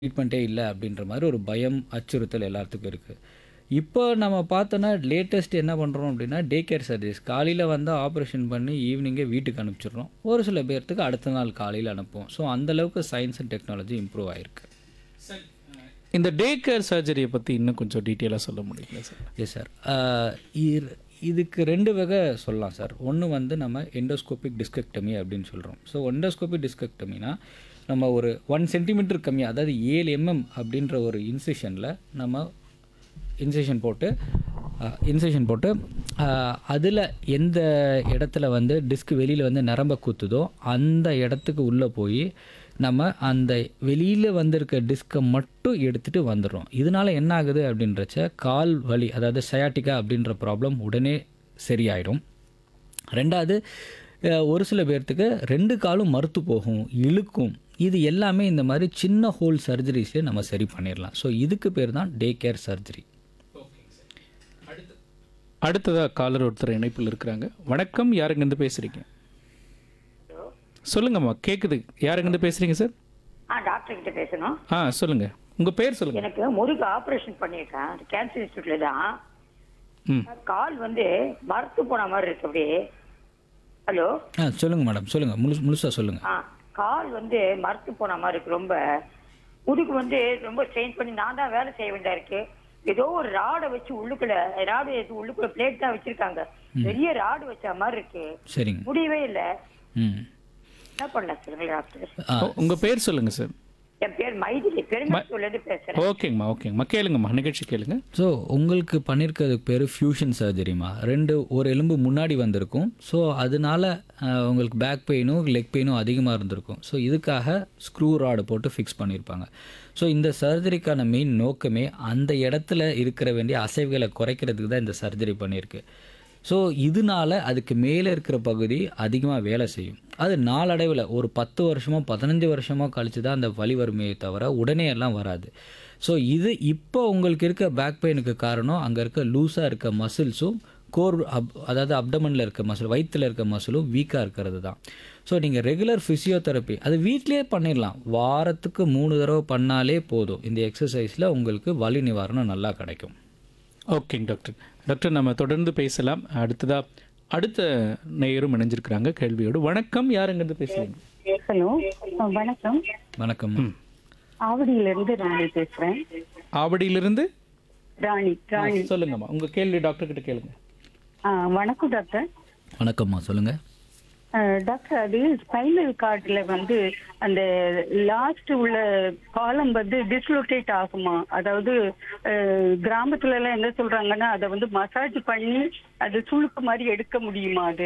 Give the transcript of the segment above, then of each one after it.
ட்ரீட்மெண்ட்டே இல்லை அப்படின்ற மாதிரி ஒரு பயம் அச்சுறுத்தல் எல்லாத்துக்கும் இருக்குது இப்போ நம்ம பார்த்தோன்னா லேட்டஸ்ட் என்ன பண்ணுறோம் அப்படின்னா டே கேர் சர்வீஸ் காலையில் வந்து ஆப்ரேஷன் பண்ணி ஈவினிங்கே வீட்டுக்கு அனுப்பிச்சிடுறோம் ஒரு சில பேர்த்துக்கு அடுத்த நாள் காலையில் அனுப்புவோம் ஸோ அந்தளவுக்கு சயின்ஸ் அண்ட் டெக்னாலஜி இம்ப்ரூவ் ஆகிருக்கு இந்த டே கேர் சர்ஜரியை பற்றி இன்னும் கொஞ்சம் டீட்டெயிலாக சொல்ல முடியுங்களா சார் எஸ் சார் இதுக்கு ரெண்டு வகை சொல்லலாம் சார் ஒன்று வந்து நம்ம எண்டோஸ்கோபிக் டிஸ்கெக்டமி அப்படின்னு சொல்கிறோம் ஸோ எண்டோஸ்கோபிக் டிஸ்கெக்டமினா நம்ம ஒரு ஒன் சென்டிமீட்டர் கம்மி அதாவது ஏழு எம்எம் அப்படின்ற ஒரு இன்சிஷனில் நம்ம இன்செஷன் போட்டு இன்செஷன் போட்டு அதில் எந்த இடத்துல வந்து டிஸ்க் வெளியில் வந்து நரம்ப குத்துதோ அந்த இடத்துக்கு உள்ளே போய் நம்ம அந்த வெளியில் வந்திருக்க டிஸ்கை மட்டும் எடுத்துகிட்டு வந்துடுறோம் இதனால் என்ன ஆகுது அப்படின்றச்ச கால் வலி அதாவது சயாட்டிக்கா அப்படின்ற ப்ராப்ளம் உடனே சரியாயிடும் ரெண்டாவது அஹ், ஒரு சில பேர்த்துக்கு ரெண்டு காலும் மறுத்து போகும் இழுக்கும் இது எல்லாமே இந்த மாதிரி சின்ன ஹோல் சர்ஜரிஸ்லேயே நம்ம சரி பண்ணிடலாம் ஸோ இதுக்கு பேர் தான் டே கேர் சர்ஜரி அடுத்ததாக காலர் ஒருத்தர் இணைப்பில் இருக்கிறாங்க வணக்கம் யாருங்கேருந்து பேசுகிறீங்க சொல்லுங்கம்மா கேட்குது யாருங்கேருந்து பேசுகிறீங்க சார் ஆ டாக்டர் கிட்ட பேசணும் ஆ சொல்லுங்கள் உங்கள் பேர் சொல்லுங்கள் எனக்கு முருகு ஆபரேஷன் பண்ணியிருக்கேன் கேன்சர் இன்ஸ்டியூட்ல தான் ம் கால் வந்து மரத்து போன மாதிரி இருக்கு அப்படியே ஹலோ ஆ சொல்லுங்கள் மேடம் சொல்லுங்கள் முழு முழுசாக சொல்லுங்கள் ஆ கால் வந்து மரத்து போன மாதிரி இருக்கு ரொம்ப முதுகு வந்து ரொம்ப ஸ்ட்ரெயின் பண்ணி நான் தான் வேலை செய்ய வேண்டியதா இருக்கு ஏதோ ஒரு ராடை வச்சு உள்ளுக்குள்ள ராடு உள்ளுக்குள்ள பிளேட் தான் வச்சிருக்காங்க பெரிய ராடு வச்ச மாதிரி இருக்கு சரிங்க முடியவே இல்லை ம் என்ன பண்ணலாம் சொல்லுங்க டாக்டர் ஆ உங்கள் பேர் சொல்லுங்கள் சார் என் பேர் மைதிலி பெருங்கூர்ல இருந்து பேசுறேன் ஓகேங்கம்மா ஓகேங்கம்மா கேளுங்கம்மா நிகழ்ச்சி கேளுங்க ஸோ உங்களுக்கு பண்ணியிருக்கிறதுக்கு பேர் ஃபியூஷன் சர்ஜரிமா ரெண்டு ஒரு எலும்பு முன்னாடி வந்திருக்கும் ஸோ அதனால அஹ், உங்களுக்கு பேக் பெயினும் லெக் பெயினும் அதிகமாக இருந்திருக்கும் ஸோ இதுக்காக ஸ்க்ரூ ராடு போட்டு ஃபிக்ஸ் பண்ணியிருப்பாங்க ஸோ இந்த சர்ஜரிக்கான மெயின் நோக்கமே அந்த இடத்துல இருக்கிற வேண்டிய அசைவுகளை குறைக்கிறதுக்கு தான் இந்த சர்ஜரி பண்ணியிருக்கு ஸோ இதனால அதுக்கு மேலே இருக்கிற பகுதி அதிகமாக வேலை செய்யும் அது நாளடைவில் ஒரு பத்து வருஷமோ பதினஞ்சு வருஷமோ கழிச்சு தான் அந்த வலி வறுமையை தவிர உடனே எல்லாம் வராது ஸோ இது இப்போ உங்களுக்கு இருக்க பேக் பெயினுக்கு காரணம் அங்கே இருக்க லூஸாக இருக்க மசில்ஸும் கோர் அப் அதாவது அப்டமனில் இருக்க மசில் வயிற்றில் இருக்க மசிலும் வீக்காக இருக்கிறது தான் ஸோ நீங்கள் ரெகுலர் ஃபிசியோதெரப்பி அது வீட்லேயே பண்ணிடலாம் வாரத்துக்கு மூணு தடவை பண்ணாலே போதும் இந்த எக்ஸசைஸில் உங்களுக்கு வலி நிவாரணம் நல்லா கிடைக்கும் ஓகேங்க டாக்டர் டாக்டர் நம்ம தொடர்ந்து பேசலாம் அடுத்ததா அடுத்த நேயரும் இணைஞ்சிருக்கிறாங்க கேள்வியோடு வணக்கம் யாருங்கிறது பேசுறீங்க ஹலோ அஹ் வணக்கம் வணக்கம் ஆவடியிலிருந்து ராணி பேசுறேன் ஆவடியிலிருந்து ராணி ராணி சொல்லுங்கம்மா உங்க கேள்வி டாக்டர் கிட்ட கேளுங்க அஹ் வணக்கம் டாக்டர் வணக்கம்மா சொல்லுங்கள் அஹ் டாக்டர் அது ஸ்பைனல் கார்டுல வந்து அந்த லாஸ்ட் உள்ள காலம் வந்து டிஸ்லோகேட் ஆகுமா அதாவது அஹ், கிராமத்துல எல்லாம் என்ன சொல்றாங்கன்னா அதை வந்து மசாஜ் பண்ணி அது சுளுக்கு மாதிரி எடுக்க முடியுமா அது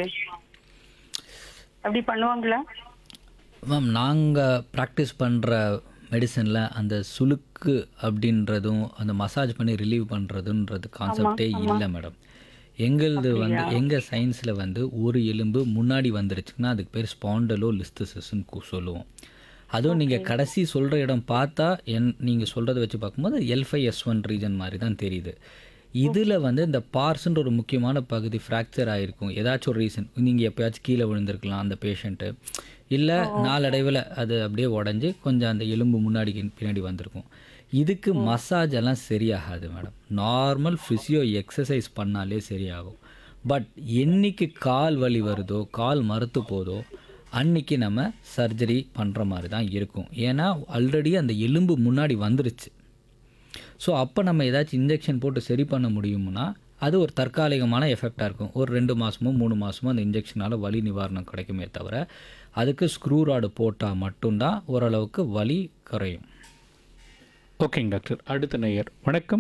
அப்படி பண்ணுவாங்களா மேம் நாங்கள் ப்ராக்டிஸ் பண்ணுற மெடிசனில் அந்த சுளுக்கு அப்படின்றதும் அந்த மசாஜ் பண்ணி ரிலீவ் பண்ணுறதுன்றது கான்செப்டே இல்லை மேடம் எங்களது வந்து எங்கள் சயின்ஸில் வந்து ஒரு எலும்பு முன்னாடி வந்துருச்சுன்னா அதுக்கு பேர் ஸ்பாண்டலோ லிஸ்தசிஸ்ன்னு சொல்லுவோம் அதுவும் நீங்கள் கடைசி சொல்கிற இடம் பார்த்தா என் நீங்கள் சொல்கிறத வச்சு பார்க்கும்போது L five S one region மாதிரி தான் தெரியுது இதில் வந்து இந்த பார்ஸ்ன்ற ஒரு முக்கியமான பகுதி ஃப்ராக்சர் ஆகிருக்கும் ஏதாச்சும் ஒரு ரீசன் நீங்கள் எப்போயாச்சும் கீழே விழுந்திருக்கலாம் அந்த பேஷண்ட்டு இல்லை நாளடைவில் அது அப்படியே உடஞ்சி கொஞ்சம் அந்த எலும்பு முன்னாடி பின்னாடி வந்திருக்கும் இதுக்கு மசாஜ் எல்லாம் சரியாகாது மேடம் நார்மல் ஃபிசியோ எக்ஸசைஸ் பண்ணாலே சரியாகும் பட் என்னைக்கு கால் வலி வருதோ கால் மறுத்து போதோ அன்னைக்கு நம்ம சர்ஜரி பண்ணுற மாதிரி தான் இருக்கும் ஏன்னா ஆல்ரெடி அந்த எலும்பு முன்னாடி வந்துருச்சு ஸோ அப்போ நம்ம ஏதாச்சும் இன்ஜெக்ஷன் போட்டு சரி பண்ண முடியும்னா அது ஒரு தற்காலிகமான எஃபெக்டாக இருக்கும் ஒரு ரெண்டு மாதமோ மூணு மாதமோ அந்த இன்ஜெக்ஷனால் வலி நிவாரணம் கிடைக்குமே தவிர அதுக்கு ஸ்க்ரூ ராடு போட்டால் மட்டும்தான் ஓரளவுக்கு வலி குறையும் ஓகேங்க டாக்டர் அடுத்த நேயர் வணக்கம்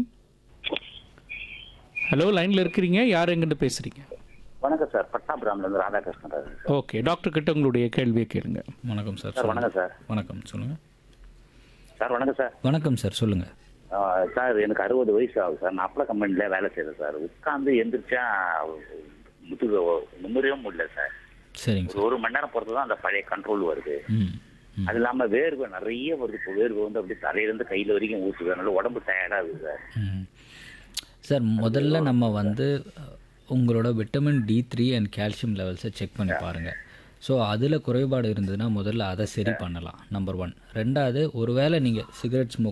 ஹலோ லைன்ல இருக்கிறீங்க யார் எங்கிட்ட பேசுறீங்க வணக்கம் சார் பட்டாபுராம்ல இருந்து ராதாகிருஷ்ணன் சார் ஓகே டாக்டர் கிட்ட உங்களுடைய கேள்வியை கேளுங்க வணக்கம் சார் சார் வணக்கம் சார் வணக்கம் சொல்லுங்கள் சார் வணக்கம் சார் வணக்கம் சார் சொல்லுங்கள் ஆ, சார் எனக்கு அறுபது வயசு ஆகுது சார் நான் அப்பள கம்பெனில வேலை செய்யறேன் சார் உட்காந்து எந்திரிச்சா முதுகு நிம்மதியும் முடியல சார் சரிங்க ஒரு ஒரு மணி நேரம் பொறுத்து தான் அந்த பழைய கண்ட்ரோல் வருது ம் ம் அது இல்லாம வேர்வை நிறைய வருது இப்போ வேர்வை வந்து அப்படி தலையிலேருந்து கையில வரைக்கும் ஊற்றுது அதனால உடம்பு டயர்டா இருக்குது சார் ம். சார் முதல்ல நம்ம வந்து அஹ், உங்களோட vitamin D three and calcium லெவல்ஸை செக் பண்ணி பாருங்கள் ஸோ அதில் குறைபாடு இருந்ததுன்னா முதல்ல அதை சரி பண்ணலாம் நம்பர் ஒன் ரெண்டாவது ஒருவேளை நீங்கள் சிகரெட் ஸ்மோக்